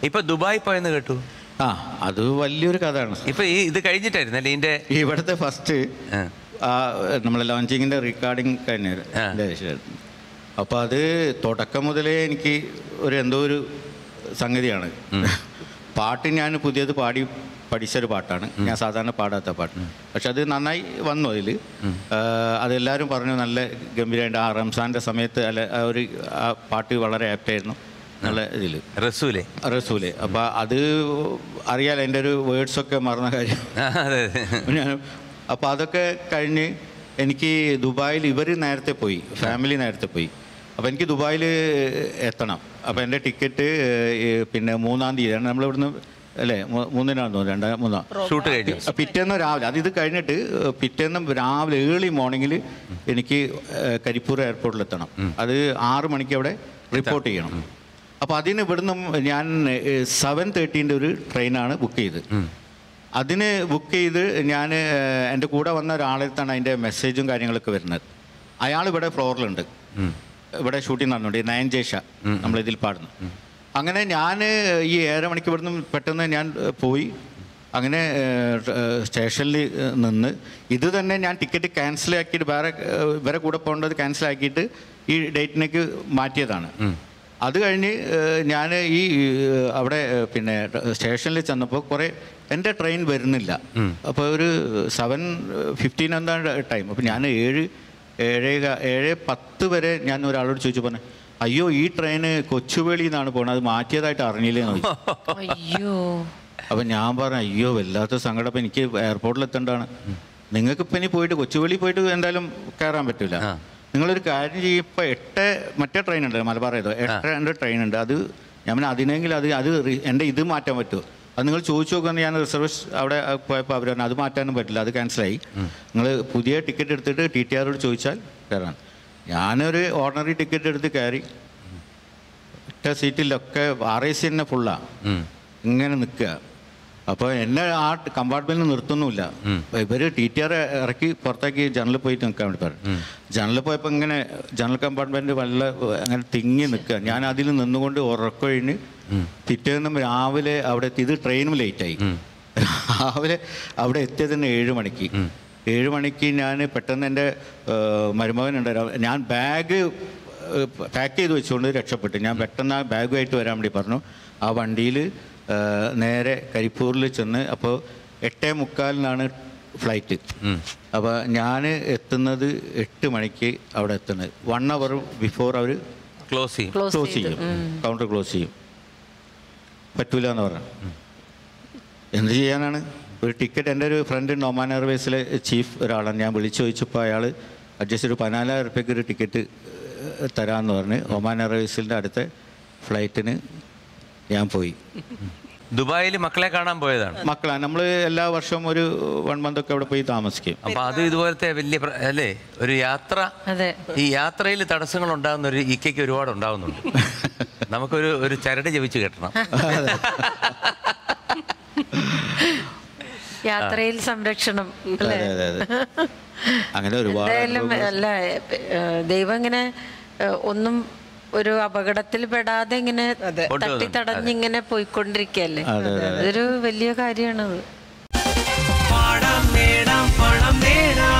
ഇപ്പൊ ദുബായ് പോയെന്ന് കേട്ടു ആ അത് വലിയൊരു കഥയാണ് ഇപ്പൊ ഈ ഇത് കഴിഞ്ഞിട്ടായിരുന്നല്ലേ ഇതിന്റെ ഇവിടുത്തെ ഫസ്റ്റ് ആ. ആ നമ്മളെ ലോഞ്ചിങ്ങിൻ്റെ റെക്കോർഡിങ് കഴിഞ്ഞ ആ. അപ്പോൾ അത് തുടക്കം മുതലേ എനിക്ക് ഒരു എന്തോ ഒരു സംഗതിയാണ് പാട്ട് ഞാൻ പുതിയത് പാടി പഠിച്ചൊരു പാട്ടാണ് ഞാൻ സാധാരണ പാടാത്ത പാട്ട് പക്ഷെ അത് നന്നായി വന്നു അതിൽ അതെല്ലാവരും പറഞ്ഞു നല്ല ഗംഭീരമായിട്ട് ആ റംസാൻ്റെ സമയത്ത് അല്ല ആ ഒരു ആ പാട്ട് വളരെ ആപ്റ്റായിരുന്നു നല്ല ഇതിൽ റസൂലെ റസൂല് അപ്പോൾ അത് അറിയാലോ എൻ്റെ ഒരു വേർഡ്സൊക്കെ മറന്ന കാര്യം ആ, അതെ അതെ. ഞാൻ അപ്പോൾ അതൊക്കെ കഴിഞ്ഞ് എനിക്ക് ദുബായിൽ ഇവർ നേരത്തെ പോയി ഫാമിലി നേരത്തെ പോയി അപ്പോൾ എനിക്ക് ദുബായിൽ എത്തണം അപ്പോൾ എൻ്റെ ടിക്കറ്റ് പിന്നെ മൂന്നാം തീയതിയാണ് നമ്മളിവിടുന്ന് അല്ലേ മൂ- മൂന്നിനാണെന്ന് തോന്നുന്നു രണ്ടാം മൂന്നാം ഷൂട്ട് കഴിഞ്ഞു ആ, പിറ്റേന്ന് രാവിലെ അത് ഇത് കഴിഞ്ഞിട്ട് പിറ്റേന്ന് രാവിലെ ഏർലി മോർണിംഗിൽ എനിക്ക് ഏഹ്, കരിപ്പൂർ എയർപോർട്ടിൽ എത്തണം അത് ആറ് മണിക്ക് അവിടെ റിപ്പോർട്ട് ചെയ്യണം അപ്പോൾ അതിന് ഇവിടുന്ന് ഞാൻ സെവൻ തേർട്ടീൻ്റെ ഒരു ട്രെയിനാണ് ബുക്ക് ചെയ്തത് അതിന് ബുക്ക് ചെയ്ത് ഞാൻ എൻ്റെ കൂടെ വന്ന ഒരാളെടുത്താണ് അതിൻ്റെ മെസ്സേജും കാര്യങ്ങളൊക്കെ വരുന്നത് അയാൾ ഇവിടെ ഫ്ലോറിലുണ്ട് ഇവിടെ ഷൂട്ടിംഗ് നടന്നുണ്ട് നയൻ ജേഷ നമ്മളിതിൽ പാടുന്നു അങ്ങനെ ഞാൻ ഈ ഏഴര മണിക്ക് ഇവിടുന്ന് പെട്ടെന്ന് ഞാൻ ഏഹ്, പോയി അങ്ങനെ സ്റ്റേഷനിൽ നിന്ന് ഇത് തന്നെ ഞാൻ ടിക്കറ്റ് ക്യാൻസൽ ആക്കിയിട്ട് വേറെ ഏഹ്, ഇവരെ കൂടെ പോകേണ്ടത് ക്യാൻസൽ ആക്കിയിട്ട് ഈ ഡേറ്റിലേക്ക് മാറ്റിയതാണ് അത് കഴിഞ്ഞ് ഞാൻ ഈ ഏഹ്, അവിടെ ഏഹ്, പിന്നെ സ്റ്റേഷനിൽ ചെന്നപ്പോൾ കുറേ എൻ്റെ ട്രെയിൻ വരുന്നില്ല അപ്പോൾ ഒരു സെവൻ ഫിഫ്റ്റീൻ എന്താണ് ടൈം അപ്പോൾ ഞാൻ ഏഴ് ഏഴ് ക- ഏഴ് പത്ത് വരെ ഞാൻ ഒരാളോട് ചോദിച്ചു പറഞ്ഞു അയ്യോ ഈ ട്രെയിന് കൊച്ചുവേളിയിൽ നിന്നാണ് പോണത് അത് മാറ്റിയതായിട്ട് അറിഞ്ഞില്ലേന്ന് ചോദിച്ചു അയ്യോ അപ്പം ഞാൻ പറഞ്ഞു അയ്യോ വല്ലാത്ത സങ്കടം അപ്പം എനിക്ക് എയർപോർട്ടിൽ എത്തേണ്ടതാണ് നിങ്ങൾക്ക് ഇപ്പം ഇനി പോയിട്ട് കൊച്ചുവേളി പോയിട്ട് എന്തായാലും കയറാൻ പറ്റില്ല ആ. നിങ്ങളൊരു കാര്യം ചെയ്യും ഇപ്പം എട്ട് മറ്റേ ട്രെയിൻ ഉണ്ട് മലബാർ ഏതോ എട്ട് രണ്ട് ട്രെയിൻ ഉണ്ട് അത് ഞാൻ പിന്നെ അതിനെങ്കിൽ അത് അത് റി- എൻ്റെ ഇത് മാറ്റാൻ പറ്റുമോ അത് നിങ്ങൾ ചോദിച്ചു നോക്കുമെന്ന് ഞാൻ റിസർവേഷൻ അവിടെ പോയപ്പോൾ അവർ പറഞ്ഞു അത് മാറ്റാനും പറ്റില്ല അത് ക്യാൻസലായി നിങ്ങൾ പുതിയ ടിക്കറ്റ് എടുത്തിട്ട് ടി ടി ആറോട് ചോദിച്ചാൽ കയറാൻ ഞാനൊരു ഓർഡിനറി ടിക്കറ്റ് എടുത്ത് കയറി ഒറ്റ സീറ്റിലൊക്കെ ആർ ഐ സി തന്നെ ഫുള്ളാണ് ഉം. ഇങ്ങനെ നിൽക്കുക അപ്പോൾ എന്നെ ആ കമ്പാർട്ട്മെന്റിൽ നിർത്തുന്നുമില്ല ഇവർ ടി ടി ആർ ഇറക്കി പുറത്തേക്ക് ജനലിൽ പോയിട്ട് നിൽക്കാൻ വേണ്ടി പറഞ്ഞു ജനലിൽ പോയപ്പോൾ ഇങ്ങനെ ജനറൽ കമ്പാർട്ട്മെന്റ് വല്ല അങ്ങനെ തിങ്ങി നിൽക്കുക ഞാൻ അതിൽ നിന്നുകൊണ്ട് ഉറക്കൊഴിഞ്ഞ് പിറ്റേന്നും രാവിലെ അവിടെ എത്തി ഇത് ട്രെയിനും ലേറ്റായി രാവിലെ അവിടെ എത്തിയത് തന്നെ ഏഴ് മണിക്ക് ഏഴ് മണിക്ക് ഞാൻ പെട്ടെന്ന് എൻ്റെ മരുമകനുണ്ട് ഞാൻ ബാഗ് പാക്ക് ചെയ്ത് വെച്ചുകൊണ്ട് രക്ഷപ്പെട്ടു ഞാൻ പെട്ടെന്ന് ആ ബാഗുമായിട്ട് വരാൻ വേണ്ടി പറഞ്ഞു ആ വണ്ടിയിൽ നേരെ കരിപ്പൂരിൽ ചെന്ന് അപ്പോൾ എട്ടേ മുക്കാലിനാണ് ഫ്ലൈറ്റ് അപ്പോൾ ഞാൻ എത്തുന്നത് എട്ട് മണിക്ക് അവിടെ എത്തുന്നത് വൺ അവർ ബിഫോർ അവർ ക്ലോസ് ചെയ്യും ക്ലോസ് ക്ലോസ് ചെയ്തു ചെയ്യും കൗണ്ടർ ക്ലോസ് ചെയ്യും പറ്റൂല എന്ന് പറഞ്ഞു എന്ത് ചെയ്യാനാണ് ഒരു ടിക്കറ്റ് എൻ്റെ ഒരു ഫ്രണ്ട് ഒമാൻ എയർവേസിലെ ചീഫ് ഒരാളാണ് ഞാൻ വിളിച്ചു ചോദിച്ചപ്പോൾ അയാൾ അഡ്ജസ്റ്റ് ഒരു പതിനാലായിരം റുപ്യക്ക് ഒരു ടിക്കറ്റ് തരാമെന്ന് പറഞ്ഞ് ഒമാൻ എയർവേസിൻ്റെ അടുത്ത ഫ്ലൈറ്റിന് ഞാൻ പോയി ദുബായിൽ മക്കളെ കാണാൻ പോയതാണ് മക്കളാണ് നമ്മൾ എല്ലാ വർഷവും ഒരു വൺ മന്ത് ഒക്കെ അവിടെ പോയി താമസിക്കും അപ്പൊ അത് ഇതുപോലത്തെ വലിയ പ്ര- അല്ലേ ഒരു യാത്ര അതെ ഈ യാത്രയിൽ തടസ്സങ്ങൾ ഉണ്ടാകുന്ന ഒരു ഇക്കയ്ക്ക് ഒരുപാട് ഉണ്ടാകുന്നുണ്ട് നമുക്കൊരു ഒരു ചരട് ജപിച്ച് കെട്ടണം യാത്രയിൽ സംരക്ഷണം അല്ലേ അതെ അതെ അതെ അങ്ങനെ ഒരുപാട് എന്തായാലും അനുഭവങ്ങൾ- അല്ല ഏഹ്, ദൈവം ഇങ്ങനെ ഏഹ്, ഒന്നും ഒരു അപകടത്തിൽ പെടാതെ ഇങ്ങനെ അതെ. തട്ടി തടഞ്ഞിങ്ങനെ പോയിക്കൊണ്ടിരിക്കല്ലേ അതെ, അതെ, അതെ. അതൊരു വലിയ കാര്യമാണത് പാടാം നേടാം പണം നേടാം